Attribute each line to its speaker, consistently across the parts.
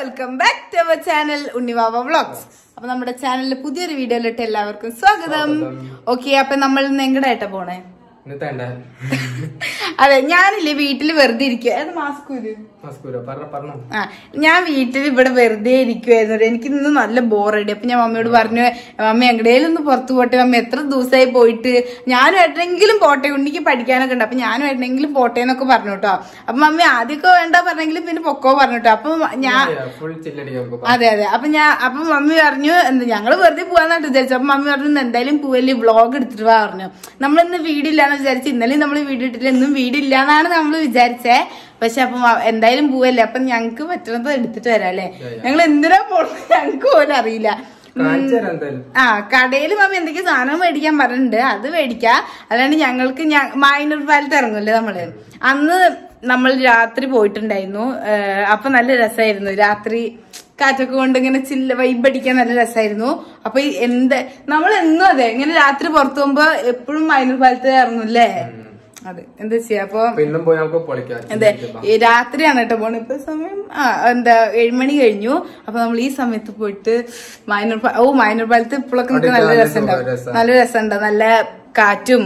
Speaker 1: Welcome back to our channel Unnivava vlogs അപ്പൊ നമ്മുടെ ചാനലിലെ പുതിയൊരു വീഡിയോയിലിട്ട് എല്ലാവർക്കും സ്വാഗതം ഓക്കെ അപ്പൊ നമ്മൾ ഇന്ന് എങ്ങടായിട്ടാ പോണേ
Speaker 2: ഇന്ന് തേണ്ട
Speaker 1: അതെ ഞാനില്ലേ വീട്ടില് വെറുതെ ഇരിക്കുക അത് മാസ്ക് ഇത്
Speaker 2: മസ്കൂര പറഞ്ഞ പറഞ്ഞു
Speaker 1: ആ ഞാൻ വീട്ടിൽ ഇവിടെ വെറുതെ ഇരിക്കുവായിരുന്നു എനിക്ക് ഇന്ന് നല്ല ബോറടി അപ്പൊ ഞാൻ മമ്മിയോട് പറഞ്ഞു മമ്മി എങ്ങടേലും ഒന്ന് പുറത്തു പോട്ടെ മമ്മി എത്ര ദിവസമായി പോയിട്ട് ഞാനും ഏട്ടെങ്കിലും പോട്ടെ ഉണ്ണിക്ക് പഠിക്കാനൊക്കെ ഉണ്ട് അപ്പൊ ഞാനും ഏട്ടെങ്കിലും പോട്ടെ എന്നൊക്കെ പറഞ്ഞു കേട്ടോ അപ്പൊ മമ്മി ആദ്യമൊക്കെ വേണ്ട പറഞ്ഞെങ്കിലും പിന്നെ പൊക്കോ പറഞ്ഞു കേട്ടോ അപ്പൊ ഞാൻ
Speaker 2: ഫുൾ ചില്ലടിക്കാൻ നമുക്ക്
Speaker 1: അതെ അതെ അപ്പൊ ഞാൻ അപ്പൊ മമ്മി പറഞ്ഞു എന്താ ഞങ്ങള് വെറുതെ പോവാന്നായിട്ട് വിചാരിച്ചു അപ്പൊ മമ്മി പറഞ്ഞു "ഇന്ന് എന്തായാലും പോവല്ലേ വ്ളോഗ് എടുത്തിട്ട് വാ പറഞ്ഞു നമ്മളിന്ന് വീഡിയോ ഇല്ലാന്ന് വിചാരിച്ചു ഇന്നലെയും നമ്മൾ വീഡിയോ ഇട്ടില്ല ഇന്നും വീഡിയോ ഇല്ലാന്നാണ് നമ്മൾ വിചാരിച്ചേ പക്ഷെ അപ്പം അ- എന്തായാലും പോവല്ലേ അപ്പൊ ഞങ്ങക്ക് പറ്റുന്നത് എടുത്തിട്ട് വരാം അല്ലേ ഞങ്ങൾ എന്തിനാ പോണത് ഞങ്ങക്ക് പോലും അറിയില്ല
Speaker 2: കാണിച്ചു തരാം എന്തായാലും
Speaker 1: ആ കടയിൽ മമ്മി എന്തൊക്കെ സാധനം മേടിക്കാൻ പറഞ്ഞിട്ടുണ്ട് അത് മേടിക്കാം അല്ലാണ്ട് ഞങ്ങൾക്ക് ഞ- മൈനൂർ പാലത്ത് ഇറങ്ങൂല്ലേ നമ്മള് അന്ന് നമ്മൾ രാത്രി പോയിട്ടുണ്ടായിരുന്നു ഏഹ് അപ്പൊ നല്ല രസമായിരുന്നു രാത്രി കാറ്റൊക്കെ കൊണ്ട് ഇങ്ങനെ ചില്ല വൈബ് അടിക്കാൻ നല്ല രസമായിരുന്നു അപ്പൊ ഈ എന്ത് നമ്മൾ എന്നും അതെ ഇങ്ങനെ രാത്രി പുറത്തു പോകുമ്പോ എപ്പോഴും മൈനൂർ പാലത്ത് ഇറങ്ങൂല്ലേ അതെ എന്താ ചെയ്യാ അപ്പൊ
Speaker 2: അപ്പൊ ഇന്നും പോയി നമുക്ക് പൊളിക്കാം
Speaker 1: അതെ ഈ രാത്രിയാണ് കേട്ടോ പോണത് ഇപ്പൊ സമയം ആ എന്താ ഏഴുമണി കഴിഞ്ഞു അപ്പൊ നമ്മൾ ഈ സമയത്ത് പോയിട്ട് മൈനൂർ പാ- ഓ മൈനൂർ പാലത്ത് ഇപ്പോഴൊക്കെ നമുക്ക് നല്ല
Speaker 2: നല്ല
Speaker 1: രസമുണ്ടാവും
Speaker 2: സുഖം, രസം.
Speaker 1: നല്ല രസമുണ്ട് നല്ല കാറ്റും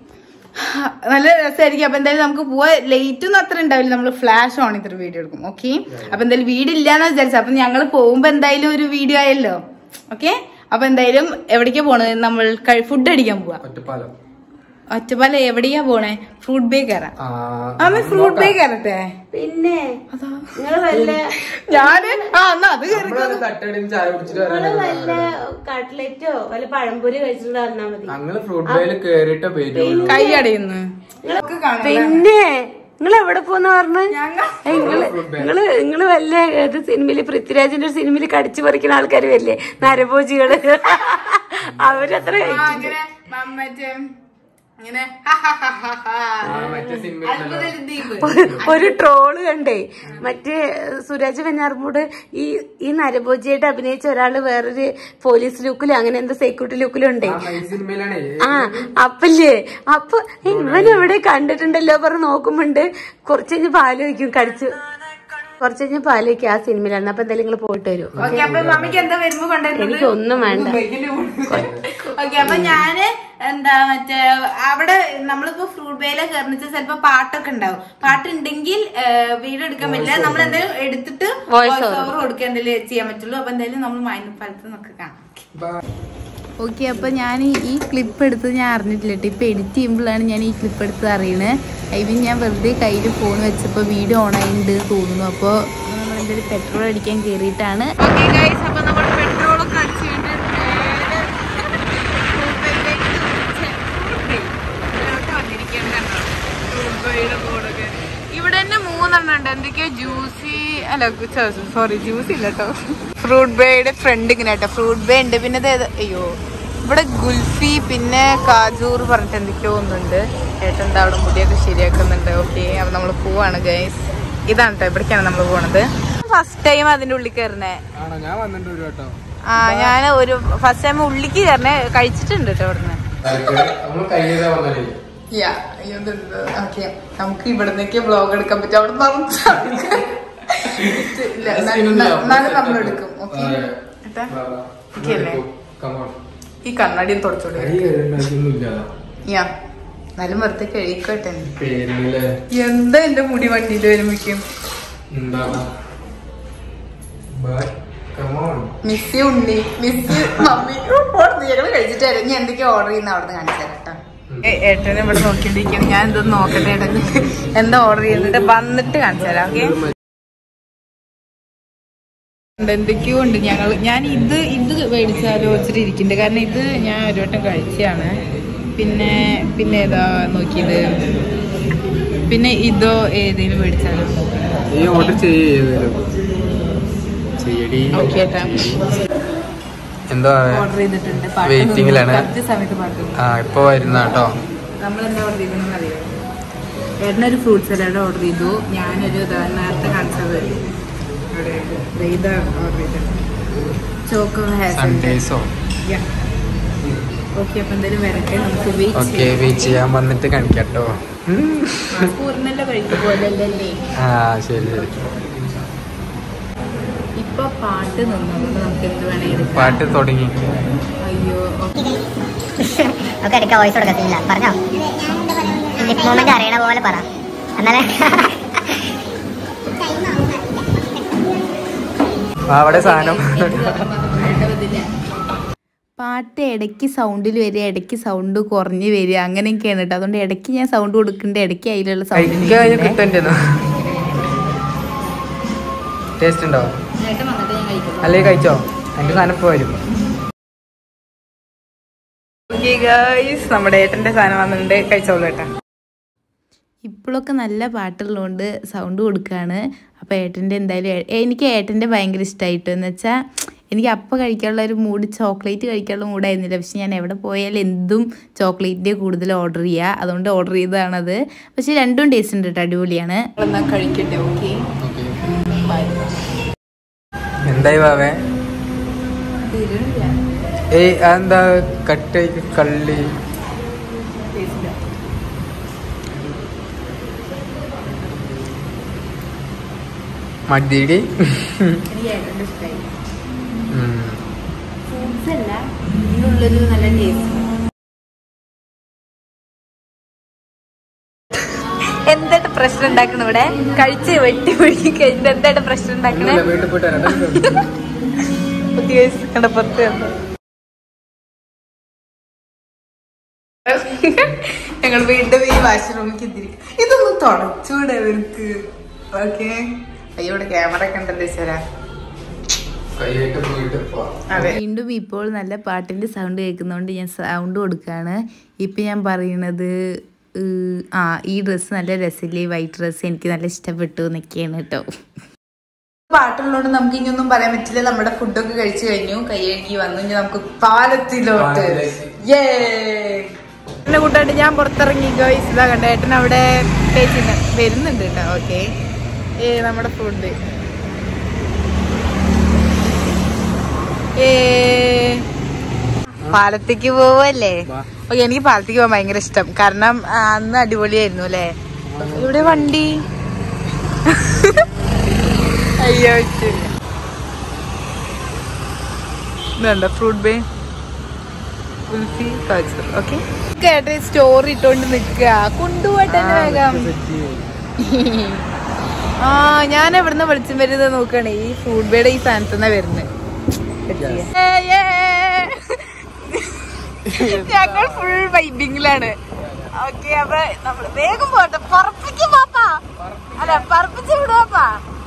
Speaker 1: നല്ല രസമായിരിക്കും അപ്പൊ എന്തായാലും നമുക്ക് പോവാ ലേറ്റ് ഒന്നും അത്ര ഉണ്ടാവില്ല നമ്മൾ ഫ്ലാഷ് ഓൺ ചെയ്തിട്ട് വീഡിയോ എടുക്കും ഓക്കെ അപ്പൊ എന്തായാലും വീട് ഇല്ലാന്ന് വിചാരിച്ചു അപ്പൊ ഞങ്ങൾ പോകുമ്പോ എന്തായാലും ഒരു വീഡിയോ ആയല്ലോ ഓക്കെ അപ്പൊ എന്തായാലും എവിടേക്കാ പോണത് നമ്മൾ ഫുഡ് അടിക്കാൻ പോവാ
Speaker 2: ഒറ്റപ്പാലം
Speaker 1: ഒറ്റപ്പാല എവിടെയാ പോണേ ഫ്രൂട്ട് ബേ കയറാം
Speaker 2: ആ
Speaker 1: അമ്മ ഫ്രൂട്ട് ബേ കയറട്ടെ
Speaker 3: പിന്നെ നിങ്ങള് വല്ല
Speaker 1: ഞാന് ആ എന്നാ അത് കയറി
Speaker 2: നമ്മളത് തട്ടടിയും ചായ കുടിച്ചിട്ട്
Speaker 3: നിങ്ങള്
Speaker 2: വരാൻ
Speaker 3: വല്ല കട്ട്ലറ്റോ വല്ല പഴംപൊരി കഴിച്ചിട്ട് വന്നാ മതി
Speaker 2: ഞങ്ങള് ഫ്രൂട്ട് ബേയിൽ കേറിയിട്ട് പേരുള്ളൂ
Speaker 1: കൈ അടയുന്നു
Speaker 3: പിന്നെ നിങ്ങൾ എവിടെ പോന്ന പറഞ്ഞ
Speaker 1: ഞങ്ങൾ
Speaker 3: നിങ്ങള് നിങ്ങള് നിങ്ങള് വല്ല ഏത് സിനിമയില് പൃഥ്വിരാജിന്റെ ഒരു സിനിമയില് കടിച്ചു പറിക്കുന്ന ആൾക്കാർ വരില്ലേ നരഭോജികള് അവരത്ര
Speaker 1: അങ്ങനെ മറ്റേ ഇങ്ങനെ
Speaker 2: മറ്റേ സിനിമ
Speaker 1: അത്ഭുത ദ്വീപ്
Speaker 3: ഒരു ട്രോള് കണ്ടേ മറ്റേ സുരാജ് വെഞ്ഞാർമൂട് ഈ ഈ നരഭോജിയായിട്ട് അഭിനയിച്ച ഒരാള് വേറൊരു പോലീസ് ലുക്കിലും അങ്ങനെ എന്തോ സെക്യൂരിറ്റി ലുക്കിലും ഉണ്ടേ
Speaker 2: ആ ഈ സിനിമയിലാണേ
Speaker 3: ആ അപ്പല്ലേ അപ്പൊ ഇവൻ എവിടെ കണ്ടിട്ടുണ്ടല്ലോ പറഞ്ഞ് നോക്കുമ്പോണ്ട് കുറച്ച് കഴിഞ്ഞ് പാല് വയ്ക്കും കടിച്ചു കുറച്ച് കഴിഞ്ഞ് പാല് വയ്ക്കും ആ സിനിമയിലാണ് അപ്പൊ എന്തായാലും നിങ്ങൾ പോയിട്ട് വരും
Speaker 1: ഓക്കെ അപ്പൊ മമ്മിക്ക് എന്താ വരുമ്പോ കൊണ്ടുവരുന്നത്
Speaker 3: എനിക്ക് ഒന്നും വേണ്ട
Speaker 1: ഓക്കെ അപ്പൊ ഞാന് എന്താ മറ്റേ അവിടെ നമ്മളിപ്പോ ഫ്രൂട്ട് ബേയിലെ കയറുന്ന ചിലപ്പോ പാട്ടൊക്കെ ഉണ്ടാവും പാട്ടുണ്ടെങ്കിൽ വീഡിയോ എടുക്കാൻ പറ്റില്ല നമ്മൾ എന്തായാലും എടുത്തിട്ട് വോയിസ് ഓവർ കൊടുക്കുക എന്തെങ്കിലും ചെയ്യാൻ പറ്റുള്ളൂ അപ്പൊ എന്തായാലും നമ്മൾ മൈനൂർ പാലത്ത് നമുക്ക് കാണാം ഓക്കെ അപ്പൊ ഞാൻ ഈ ക്ലിപ്പ് എടുത്ത് ഞാൻ അറിഞ്ഞിട്ടില്ല കേട്ടോ ഇപ്പൊ എഡിറ്റ് ചെയ്യുമ്പോഴാണ് ഞാൻ ഈ ക്ലിപ്പ് എടുത്ത് അറിയണത് ഐ മീൻ ഞാൻ വെറുതെ കയ്യിൽ ഫോൺ വെച്ചപ്പോൾ വീഡിയോ ഓൺ ആയിട്ടുണ്ട് തോന്നുന്നു അപ്പോൾ നമ്മൾ എന്തൊരു പെട്രോൾ അടിക്കാൻ കയറിയിട്ടാണ് ഓക്കെ ഗൈസ് അപ്പൊ നമ്മൾ പെട്രോൾ ഒക്കെ അടിച്ചുകൊണ്ട് ഇവിടെ തന്നെ മൂന്നെണ്ണം ഉണ്ട് എന്തൊക്കെയോ ജ്യൂസി അല്ല സോറി ജ്യൂസ് ഇല്ല കേട്ടോ ഫ്രൂട്ട് ബേയുടെ ഫ്രണ്ട് ഇങ്ങനെ കേട്ടോ ഫ്രൂട്ട് ബേ ഉണ്ട് പിന്നെ ഇത് ഏത് അയ്യോ ഇവിടെ ഗുൽഫി പിന്നെ കാജൂർ പറഞ്ഞിട്ട് എന്തൊക്കെയോ ഒന്നുണ്ട് ഏട്ടൻ എന്താ അവിടെ മുടിയൊക്കെ ശരിയാക്കുന്നുണ്ട് ഓക്കെ അപ്പൊ നമ്മൾ പോവാണ് ഗൈസ് ഇതാണ് കേട്ടോ ഇവിടേക്കാണ് നമ്മൾ പോണത് ഫസ്റ്റ് ടൈം അതിന്റെ ഉള്ളിൽ കയറുന്നേ
Speaker 2: ആണോ ഞാൻ വന്നിട്ടുണ്ട് ഒരു കേട്ടോ
Speaker 1: ആ ഞാൻ ഒരു ഫസ്റ്റ് ടൈം ഉള്ളിക്ക് കയറണേ കഴിച്ചിട്ടുണ്ട് കേട്ടോ ഇവിടുന്ന്
Speaker 2: നമ്മൾ കയ്യിലാ വന്നേ
Speaker 1: ഓക്കെ നമുക്ക് ഇവിടുന്നൊക്കെ ബ്ലോഗ് എടുക്കാൻ പറ്റും അവിടെ എന്നാലും നമ്മൾ എടുക്കും ഓക്കെ ഓക്കെ അല്ലേ ഈ കണ്ണാടിയും തുടച്ചോടെ യാ എന്നാലും വെറുതെ കഴിക്കട്ടെ
Speaker 2: പേരില്ലേ
Speaker 1: എന്താ എന്റെ മുടി വണ്ടിയിൽ വരുമ്പോഴേക്കും
Speaker 2: എന്താ but come on
Speaker 1: Missy Unni Missy mummy ഞങ്ങള് കഴിച്ചിട്ട് ഇറങ്ങി എന്തൊക്കെയാ ഓർഡർ ചെയ്യുന്ന അവിടെ നിന്ന് കാണിച്ചു തരാം ഏട്ടനെ ഇവിടെ നോക്കിണ്ടിരിക്കുന്നു ഞാൻ ഇതൊന്ന് നോക്കട്ടെ ഏട്ടൻ എന്താ ഓർഡർ ചെയ്തിട്ട് വന്നിട്ട് കാണിച്ചു തരാം ഓക്കെ എന്തൊക്കെയോ ഉണ്ട് ഞങ്ങൾ ഞാൻ ഇത് ഇത് മേടിച്ച് ആലോചിച്ചിട്ട് ഇരിക്കുന്നുണ്ട് കാരണം ഇത് ഞാൻ ഒരു വട്ടം കഴിച്ചതാണ് പിന്നെ പിന്നെ ഏതാ നോക്കിയത് പിന്നെ ഇതോ ഏതേലും മേടിച്ചാലോ
Speaker 2: നീ ഓർഡർ ചെയ്യും ചെയ്യടി
Speaker 1: ഓക്കെ ഏട്ടാ
Speaker 2: എന്താ
Speaker 1: ഓർഡർ ചെയ്തിട്ടുണ്ട് പാട്ട്
Speaker 2: വെയിറ്റിംഗിലാണ്.
Speaker 1: കറക്റ്റ് സമയത്ത് പാട്ട്
Speaker 2: ആ ഇപ്പൊ വരുന്ന കേട്ടോ
Speaker 1: നമ്മൾ എന്താ ഓർഡർ ചെയ്തെന്ന് അറിയാം ഏട്ടനൊരു ഫ്രൂട്ട് സലാഡ് ഓർഡർ ചെയ്തു ഞാനൊരു ദാ നേരത്തെ കാണിച്ചത് ഇവിടെ ദേ ഇത് ഓർഡർ ചെയ്തത് ചോക്കോ
Speaker 2: സൺഡേസോ
Speaker 1: ഓക്കെ അപ്പൊ എന്തായാലും വരട്ടെ നമുക്ക് വെയിറ്റ്
Speaker 2: ഓക്കെ വെയിറ്റ് ചെയ്യാൻ വന്നിട്ട് കാണിക്കാട്ടോ
Speaker 1: പൂർണ്ണല്ലോ കഴിക്കും പോലെ അല്ലേ
Speaker 2: ആ ശരി ശരി
Speaker 1: ഇപ്പൊ ഇപ്പൊ പാട്ട് നിന്നുകൊണ്ട് നമുക്ക് എന്ത് വേണമെങ്കിൽ
Speaker 2: പാട്ട് തുടങ്ങി
Speaker 1: അയ്യോ
Speaker 4: ഒക്കെ എടുക്കാം വോയിസ് കൊടുക്കത്തില്ല പറഞ്ഞോ ലിപ് മൂമെന്റ് അറിയണ പോലെ പറ എന്നാലേ
Speaker 2: അവിടെ സാധനം
Speaker 1: പാട്ട് ഇടയ്ക്ക് സൗണ്ടിൽ വരിക ഇടയ്ക്ക് സൗണ്ട് കുറഞ്ഞ് വരിക അങ്ങനെയൊക്കെയാണ് കേട്ടോ അതുകൊണ്ട് ഇടയ്ക്ക് ഞാൻ സൗണ്ട് കൊടുക്കുന്നുണ്ട് ഇടയ്ക്ക് അതിലുള്ള
Speaker 2: കഴിക്കാൻ
Speaker 1: സൗണ്ട്
Speaker 2: കിട്ടണ്ടോ ടേസ്റ്റ് ഉണ്ടോ അല്ലെങ്കിൽ കഴിച്ചോ എന്റെ സാധനം ഇപ്പൊ വരും
Speaker 1: നമ്മുടെ ഏട്ടന്റെ സാധനം വന്നിട്ടുണ്ട് കഴിച്ചോളൂ ഏട്ടാ ഇപ്പോഴൊക്കെ നല്ല പാട്ടുള്ളതുകൊണ്ട് സൗണ്ട് കൊടുക്കുകയാണ് അപ്പോൾ ഏട്ടൻ്റെ എന്തായാലും ഏ- എനിക്ക് ഏട്ടൻ്റെ ഭയങ്കര ഇഷ്ടമായിട്ട് എന്ന് വെച്ചാൽ എനിക്ക് അപ്പം കഴിക്കാനുള്ള ഒരു മൂഡ് ചോക്ലേറ്റ് കഴിക്കാനുള്ള മൂഡായിരുന്നില്ല പക്ഷെ ഞാൻ എവിടെ പോയാലും എന്തും ചോക്ലേറ്റിൻ്റെ കൂടുതൽ ഓർഡർ ചെയ്യുക അതുകൊണ്ട് ഓർഡർ ചെയ്തതാണത് പക്ഷെ രണ്ടും ടേസ്റ്റ് ഉണ്ട് കേട്ടോ അടിപൊളിയാണ് എന്നാൽ കഴിക്കട്ടെ ഓക്കെ
Speaker 2: എന്തായി വാവേ ഏയ് അതെന്താ കട്ട് കള്ളി മടിയടി
Speaker 1: എനിക്ക് ഏട്ടൻ്റെ ഇഷ്ടമായി
Speaker 2: ഉം.
Speaker 1: ഫ്രൂട്ട്സ് അല്ല ഇതിനുള്ളൊരു നല്ല ടേസ്റ്റ്
Speaker 3: എന്തായിട്ട് പ്രശ്നം ഉണ്ടാക്കണ ഇവിടെ കഴിച്ച് വെട്ടി വെട്ടി കഴിഞ്ഞിട്ട് എന്തായിട്ട് പ്രശ്നം ഉണ്ടാക്കണേ
Speaker 2: ഇല്ല, വീട്ടിൽ പോയിട്ട് വരാം. അതാ
Speaker 3: പുതിയ കണ്ടപ്പുറത്ത് വന്നു
Speaker 1: ഞങ്ങൾ വീണ്ടും ഈ വാഷ്റൂമിലേക്ക് എത്തിയിരിക്കും ഇതൊന്ന് തുടച്ചൂടെ ഇവർക്ക് ഓക്കെ അയ്യോ ഇവിടെ ക്യാമറ ഒക്കെ ഉണ്ടല്ലോ ചേരാ
Speaker 2: കൈയായിട്ട് വീട്ടിൽ പോവാം
Speaker 1: വീണ്ടും ഇപ്പോൾ നല്ല പാട്ടിന്റെ സൗണ്ട് കേൾക്കുന്നതുകൊണ്ട് ഞാൻ സൗണ്ട് കൊടുക്കുകയാണ് ഇപ്പം ഞാൻ പറയണത് ഏഹ്, ആ ഈ ഡ്രസ്സ് നല്ല രസമില്ലേ വൈറ്റ് ഡ്രസ്സ് എനിക്ക് നല്ല ഇഷ്ടപ്പെട്ടു എന്നൊക്കെയാണ് കേട്ടോ പാട്ടുള്ളതുകൊണ്ട് നമുക്ക് ഇനിയൊന്നും പറയാൻ പറ്റില്ല നമ്മുടെ ഫുഡൊക്കെ കഴിച്ചു കഴിഞ്ഞു കൈ കഴുകി വന്നു ഇനി നമുക്ക് പാലത്തിലോട്ട്
Speaker 2: പാലത്തിലേക്ക്.
Speaker 1: ഏ എന്നെ കൂട്ടാണ്ട് ഞാൻ പുറത്തിറങ്ങി ഗോയ്സ് ഇതാ കണ്ട ഏട്ടൻ അവിടെ കഴിച്ചിട്ട് വരുന്നുണ്ട് കേട്ടോ ഓക്കെ ഏ നമ്മുടെ ഫുഡ് ഏ പാലത്തേക്ക് പോവല്ലേ
Speaker 2: വാ.
Speaker 1: ഓക്കെ എനിക്ക് പാലത്തേക്ക് പോകാൻ ഭയങ്കര ഇഷ്ടം കാരണം ആ, അന്ന് അടിപൊളിയായിരുന്നു അല്ലേ ഇവിടെ വണ്ടി അയ്യോ ശരി ഇതുണ്ട് ഫ്രൂട്ട് ബേ ഉൽഫി കാച്ചർ ഓക്കെ കേട്ടെ സ്റ്റോറി ഇട്ടോണ്ട് നിക്കുക കൊണ്ടുപോട്ടെ വേഗം ആ ഞാൻ എവിടുന്ന് വെളിച്ചം വരുന്നത് നോക്കണേ ഈ ഫ്രൂട്ട് ബേയുടെ ഈ സ്ഥാനത്തുനിന്നാ വരുന്നത് ഞങ്ങൾ ഫുൾ വൈബിങ്ങിലാണ് ഓക്കെ അപ്പൊ നമ്മള് വേഗം പോട്ടെ പറപ്പിക്ക് പാപ്പാ അല്ല പറപ്പിച്ച് വിടുവാപ്പാ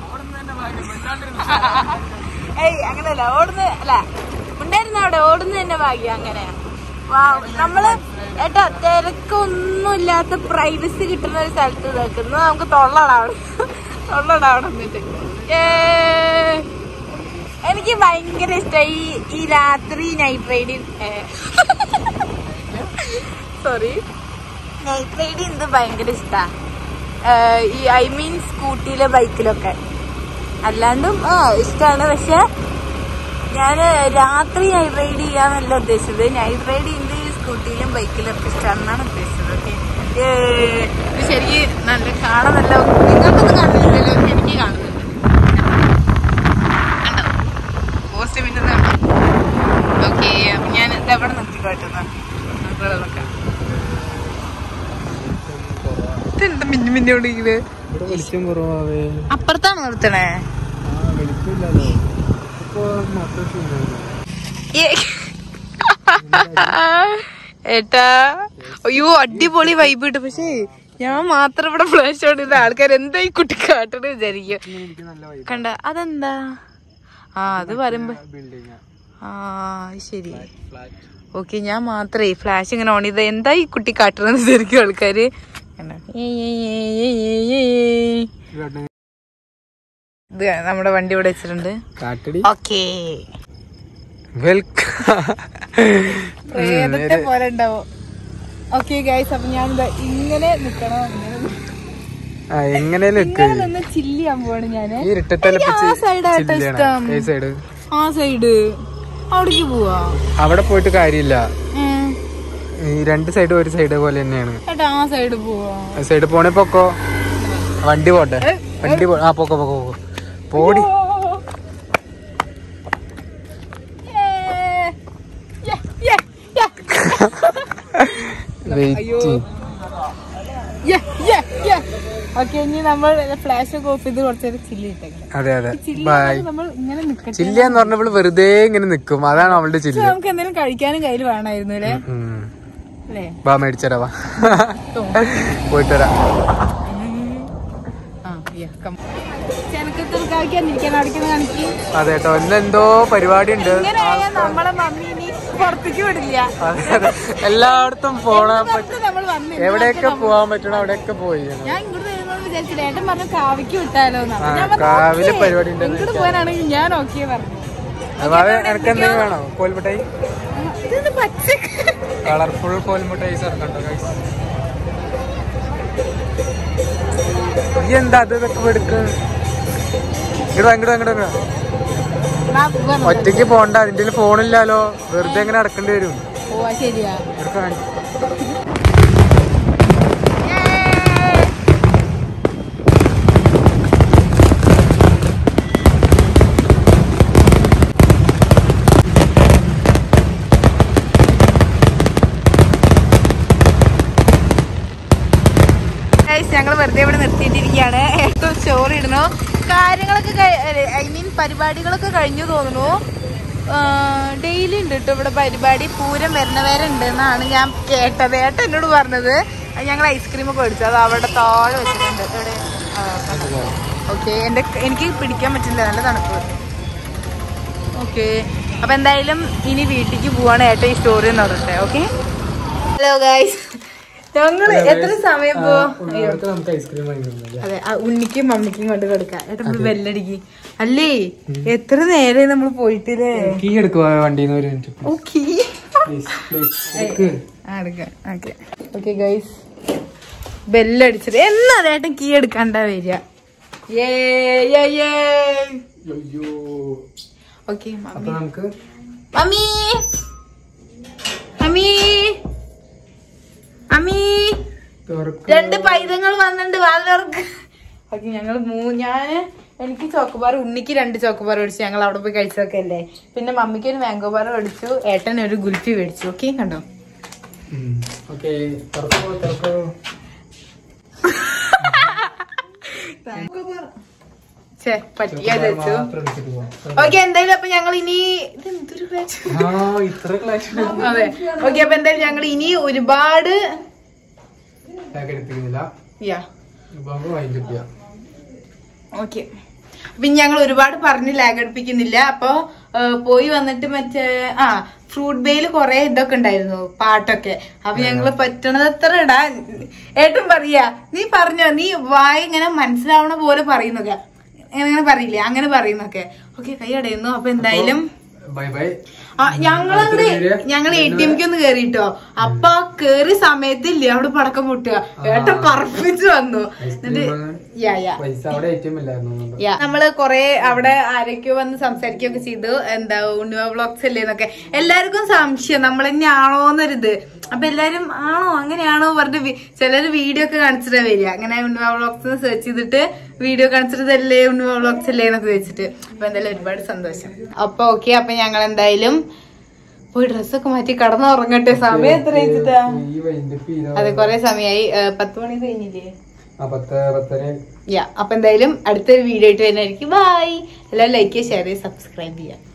Speaker 1: ഏയ് അങ്ങനല്ല ഓടുന്ന അല്ല ഉണ്ടായിരുന്ന അവിടെ ഓടുന്ന തന്നെ ഭാഗ്യം അങ്ങനെ Wow, നമ്മള് ഏട്ടാ തിരക്കൊന്നുമില്ലാത്ത പ്രൈവസി കിട്ടുന്ന ഒരു സ്ഥലത്ത് നിൽക്കുന്നു നമുക്ക് തൊള്ളടാവണം തൊള്ളടാവണം എന്നിട്ട് ഏ എനിക്ക് ഭയങ്കര ഇഷ്ടമായി ഈ ഈ രാത്രി night riding sorry night riding എന്ത് ഭയങ്കര ഇഷ്ടാ ഏഹ് ഈ ഐ മീൻ സ്കൂട്ടിയിലെ ബൈക്കിലൊക്കെ അല്ലാണ്ടും ആ ഇഷ്ടമാണ് പക്ഷെ ഞാൻ രാത്രി നൈറ്റ് റൈഡ് ചെയ്യാന്നല്ല ഉദ്ദേശിച്ചത് നൈറ്റ് റൈഡ് ചെയ്യുന്നത് ഈ സ്കൂട്ടിയിലും ബൈക്കിലും ഒക്കെ ഇഷ്ടമാണെന്നാണ് ഉദ്ദേശിച്ചത് ഓക്കെ ശരിക്കും നല്ല കാണാൻ നല്ല നിങ്ങൾക്കൊന്നും കാണുന്നില്ലല്ലോ പക്ഷെ എനിക്ക് കാണുന്നുണ്ട് കണ്ടോ പോസ്റ്റ് പിന്നെ ഓക്കെ അപ്പൊ ഞാൻ ഇതെവിടെ നിർത്തിക്കോട്ടെ നോക്കാം ഇതെന്താ മിന്നു മിന്നോണ്ടിരിക്കുന്നത്
Speaker 2: ഇവിടെ വെളിച്ചം കുറവാവേ
Speaker 1: അപ്പുറത്താണ് നിർത്തണേ
Speaker 2: ആ വെളിച്ചമില്ലല്ലോ ഇപ്പൊ മൊത്തം ശൂന്യമാണ്.
Speaker 1: ഏട്ടാ അയ്യോ അടിപൊളി വൈബ് കിട്ടും പക്ഷേ ഞാൻ മാത്രം ഇവിടെ ഫ്ലാഷ് ഓടുന്ന ആൾക്കാർ എന്താ ഈ കുട്ടി കാട്ടണ വിചാരിക്കും
Speaker 2: എനിക്ക് നല്ല vibe.
Speaker 1: കണ്ട അതെന്താ ആ അത് പറയുമ്പോ
Speaker 2: building ആ.
Speaker 1: ആ അത് ശരി
Speaker 2: Flat.
Speaker 1: ഓക്കെ ഞാൻ മാത്രമേ ഫ്ലാഷ് ഇങ്ങനെ ഓൺ ചെയ്ത എന്താ ഈ കുട്ടി കാട്ടണെന്ന് വിചാരിക്കും ആൾക്കാര് കണ്ടോ? ഏയ് ഏയ് ഏയ് ഏയ് ഏയ് ഏയ്.
Speaker 2: ഇവിടെ
Speaker 1: ഇത് നമ്മുടെ വണ്ടി ഇവിടെ വെച്ചിട്ടുണ്ട്
Speaker 2: കാട്ടടി
Speaker 1: ഓക്കേ
Speaker 2: വെൽക്കം
Speaker 1: പ്രേതത്തെ പോലെ ഉണ്ടാവും ഓക്കെ ഗൈസ് അപ്പൊ ഞാൻ ദാ ഇങ്ങനെ നിക്കണോ ഇങ്ങനെ
Speaker 2: ആ എങ്ങനെയാലും നിക്ക്.
Speaker 1: ഇങ്ങനെ നിന്ന് ചില്ല് ചെയ്യാൻ പോവാണ് ഞാന്
Speaker 2: ഈ ഇരുട്ടത്തലപ്പിച്ച്
Speaker 1: എനിക്ക് ആ side ആട്ടോ ഇഷ്ടം.
Speaker 2: ഈ സൈഡ്
Speaker 1: ആ സൈഡ് അവിടേക്ക് പോവാ
Speaker 2: അവിടെ പോയിട്ട് കാര്യമില്ല
Speaker 1: ഉം.
Speaker 2: ഈ രണ്ട് സൈഡ് ഒരു സൈഡ് പോലെ തന്നെയാണ്
Speaker 1: ഏട്ടാ ആ സൈഡ് പോവാ
Speaker 2: സൈഡ് പോണേ പൊക്കോ വണ്ടി പോട്ടെ വണ്ടി പോ ആ പൊക്കോ പൊക്കോ പൊക്കോ പോടി വെയിറ്റ്
Speaker 1: ഓക്കെ ഇനി നമ്മൾ ഫ്ലാഷ് ഒക്കെ ഓഫ് ചെയ്ത് കുറച്ചേരം ചില്ലി ഇട്ടേക്കാം
Speaker 2: അതെ അതെ
Speaker 1: ചില്ലി
Speaker 2: ബൈ
Speaker 1: നമ്മൾ ഇങ്ങനെ നിക്കട്ടെ
Speaker 2: ചില്ല എന്ന് പറഞ്ഞപ്പോൾ വെറുതെ ഇങ്ങനെ നിക്കും അതാണ് അവളുടെ ചില്ല
Speaker 1: നമുക്ക് എന്തെങ്കിലും കഴിക്കാനും കയ്യിൽ വേണമായിരുന്നു അല്ലേ
Speaker 2: ഉം.
Speaker 1: അല്ലേ
Speaker 2: വാ മേടിച്ചരാ വാ പോയിട്ട് വരാം
Speaker 1: ആ ചെനക്കത്തിരിക്കാൻ അടിക്കുന്ന കണക്കി
Speaker 2: അതെ കേട്ടോ ഇന്ന് എന്തോ പരിപാടി ഉണ്ട്
Speaker 1: ഇങ്ങനെ ആയാൽ നമ്മളെ മമ്മി ഇനി പുറത്തേക്ക് വിടില്ല
Speaker 2: അതെ അതെ എല്ലായിടത്തും പോണാൻ പറ്റും
Speaker 1: പുറത്ത് നമ്മൾ വന്നില്ല
Speaker 2: എവിടെയൊക്കെ പോവാൻ പറ്റണം അവിടെയൊക്കെ പോയി ഞങ്ങൾ.
Speaker 1: ഞാൻ ഇങ്ങോട്ട് വരുന്നോണ്ട് വിചാരിച്ചില്ല ഏട്ടൻ പറഞ്ഞു കാവിക്ക് വിട്ടാലോ
Speaker 2: ആ, കാവിലെ പരിപാടി ഉണ്ട്
Speaker 1: ഇങ്ങോട്ട് പോകാനാണെങ്കിൽ ഞാൻ ഓക്കെ പറഞ്ഞു
Speaker 2: അതായത് എനക്ക് എന്തെങ്കിലും വേണോ കോൽമുട്ടായി
Speaker 1: ഇതെന്ത് പച്ച
Speaker 2: കളർഫുൾ കോൽമുട്ടായി ചേർക്കണ്ടോ guys? ഈ എന്താ അത് ഇതൊക്കെ എടുക്ക ഇങ്ങോട്ട് വാ, ഇങ്ങോട്ട് വാ, ഇങ്ങോട്ട് വാ.
Speaker 1: ആ, പോകാൻ
Speaker 2: ഒറ്റയ്ക്ക് പോണ്ട അതിന്റെ ഫോണില്ലാലോ വെറുതെ എങ്ങനെ നടക്കേണ്ടി വരും
Speaker 1: പോവാ ശരിയാ
Speaker 2: ഇവിടൊക്കെ കാണിച്ച്.
Speaker 1: ഞങ്ങൾ വെറുതെ ഇവിടെ നിർത്തിയിട്ടിരിക്കുകയാണ് ഏറ്റവും സ്റ്റോറി ഇടണു കാര്യങ്ങളൊക്കെ ഐ മീൻ പരിപാടികളൊക്കെ കഴിഞ്ഞു തോന്നുന്നു ഡെയിലി ഉണ്ട് കേട്ടോ ഇവിടെ പരിപാടി പൂരം വരുന്നവരെ ഉണ്ട് എന്നാണ് ഞാൻ കേട്ടത് ഏട്ടൻ എന്നോട് പറഞ്ഞത് അത് ഞങ്ങൾ ഐസ്ക്രീം ഒക്കെ മേടിച്ചു അത് അവിടെ താഴെ വെച്ചിട്ടുണ്ട് ഇവിടെ ഓക്കെ എൻ്റെ എനിക്ക് പിടിക്കാൻ പറ്റില്ല നല്ല തണുപ്പ് ഓക്കെ അപ്പൊ എന്തായാലും ഇനി വീട്ടിലേക്ക് പോവാണ് ഏട്ടൻ ഈ സ്റ്റോറി എന്ന് പറഞ്ഞിട്ട് ഓക്കെ ഹലോ ഗൈസ് ഞങ്ങള് എത്ര സമയം
Speaker 2: ആ,
Speaker 1: പോവാ
Speaker 2: ഉള്ളവർക്ക് നമുക്ക് ഐസ്ക്രീം വാങ്ങിക്കുന്നു
Speaker 1: അതെ ആ ഉണ്ണിക്കും മമ്മിക്കും കൊണ്ട് കൊടുക്കാം ഏട്ടൻ ബെല്ലടിക്ക് അല്ലേ എത്ര നേരെ നമ്മൾ പോയിട്ടില്ലേ
Speaker 2: കീ എടുക്കുക വണ്ടിന്ന് ഒരു മിനിറ്റ്
Speaker 1: ഓക്കെ
Speaker 2: പ്ലീസ് പ്ലീസ് എടുക്ക്
Speaker 1: ഓക്കെ ഓക്കെ ഗൈസ് ബെല്ലടിച്ചത് എന്നാ ഏട്ടൻ കീ എടുക്കാണ്ടാ വരിക ഏ
Speaker 2: അയ്യോ
Speaker 1: ഓക്കെ
Speaker 2: അപ്പൊ നമുക്ക്
Speaker 1: മമ്മി മമ്മി മമ്മി
Speaker 2: തുറക്ക
Speaker 1: രണ്ട് പൈതങ്ങൾ വന്നിട്ടുണ്ട് വാതിലോർക്ക് ഓക്കെ ഞങ്ങൾ മൂ ഞാന് എനിക്ക് ചോക്കോബാർ ഉണ്ണിക്ക് രണ്ട് ചോക്കോബാർ മേടിച്ചു ഞങ്ങൾ അവിടെ പോയി കഴിച്ചതൊക്കെ അല്ലേ പിന്നെ മമ്മിക്ക് ഒരു മാംഗോ ബാർ മേടിച്ചു ഏട്ടൻ ഒരു ഗുൽഫി മേടിച്ചു ഓക്കെ കണ്ടോ
Speaker 2: ഓക്കെ തുറക്കോ തുറക്കോ
Speaker 1: ചേ പറ്റിയാ വെച്ചു
Speaker 2: മാത്രം എടുത്തിട്ട് പോവാം.
Speaker 1: ഓക്കെ എന്തായാലും അപ്പൊ ഞങ്ങൾ ഇനി ഇത് എന്തൊരു ക്ലാസ്
Speaker 2: ആ ഇത്ര ക്ലാസ്
Speaker 1: അതെ ഓക്കെ അപ്പൊ എന്തായാലും ഞങ്ങൾ ഇനി ഒരുപാട്
Speaker 2: എടുത്തിരുന്നില്ല
Speaker 1: യാ
Speaker 2: ഇപ്പൊ നമുക്ക് വൈൻഡപ്പ് ചെയ്യാം
Speaker 1: ഓക്കെ പിന്നെ ഞങ്ങൾ ഒരുപാട് പറഞ്ഞ് ലാഗ് അടുപ്പിക്കുന്നില്ല അപ്പൊ ആ, പോയി വന്നിട്ട് മറ്റേ ആ ഫ്രൂട്ട് ബേയിൽ കുറെ ഇതൊക്കെ ഉണ്ടായിരുന്നു പാട്ടൊക്കെ അപ്പൊ ഞങ്ങള് പറ്റണതത്ര ഇടാ ഏട്ടൻ പറയാ നീ പറഞ്ഞോ നീ വായ ഇങ്ങനെ മനസ്സിലാവണ പോലെ പറയുന്നൊക്കെ അങ്ങനെ പറയില്ലേ അങ്ങനെ പറയുന്നൊക്കെ ഓക്കെ കൈ അടയുന്നു അപ്പൊ എന്തായാലും
Speaker 2: ബൈ ബൈ
Speaker 1: ആ ഞങ്ങളങ്ങട് ഞങ്ങൾ എ ടി എംക്ക് ഒന്ന് കേറിട്ടോ അപ്പൊ ആ കേറിയ സമയത്തില്ലേ അവിടെ പടക്കം പൊട്ടുക ഏട്ടൻ പറപ്പിച്ച് വന്നു എന്നിട്ട് യാ യാ
Speaker 2: പൈസ അവിടെ ഏറ്റവും ഇല്ലായിരുന്നു
Speaker 1: യാ നമ്മള് കൊറേ അവിടെ ആരൊക്കെയോ വന്ന് സംസാരിക്കുകയൊക്കെ ചെയ്തു എന്താ ഉണ്ണിവ വ്ളോഗ്സ് അല്ലേ എന്നൊക്കെ എല്ലാവർക്കും സംശയം നമ്മൾ തന്നെയാണോന്നൊരിത് അപ്പൊ എല്ലാരും ആണോ അങ്ങനെയാണോ പറഞ്ഞിട്ട് വി- ചിലര് വീഡിയോ ഒക്കെ കാണിച്ചിട്ടാ വരിക അങ്ങനെ ഉണ്ണിവ വ്ളോഗ്സ് സെർച്ച് ചെയ്തിട്ട് വീഡിയോ കാണിച്ചിട്ടല്ലേ ഉണ്ണിവ വ്ളോഗ്സ് അല്ലേ എന്നൊക്കെ വെച്ചിട്ട് അപ്പൊ എന്തായാലും ഒരുപാട് സന്തോഷം അപ്പൊ ഓക്കെ അപ്പൊ ഞങ്ങൾ എന്തായാലും പോയി ഡ്രസ്സൊക്കെ മാറ്റി കടന്നുറങ്ങട്ടെ സമയം എത്ര വെച്ചിട്ടാ
Speaker 2: ഈ വൈൻഡപ്പ് ചെയ്തോ
Speaker 1: അതെ കൊറേ സമയമായി ഏഹ്, പത്ത് മണി കഴിഞ്ഞില്ലേ
Speaker 2: ആ പത്ത് പത്തര
Speaker 1: യാ അപ്പൊ എന്തായാലും അടുത്തൊരു വീഡിയോ ആയിട്ട് വരുന്നതായിരിക്കും ബൈ എല്ലാവരും ലൈക്ക് ചെയ്യുക ഷെയർ ചെയ്യുക സബ്സ്ക്രൈബ് ചെയ്യുക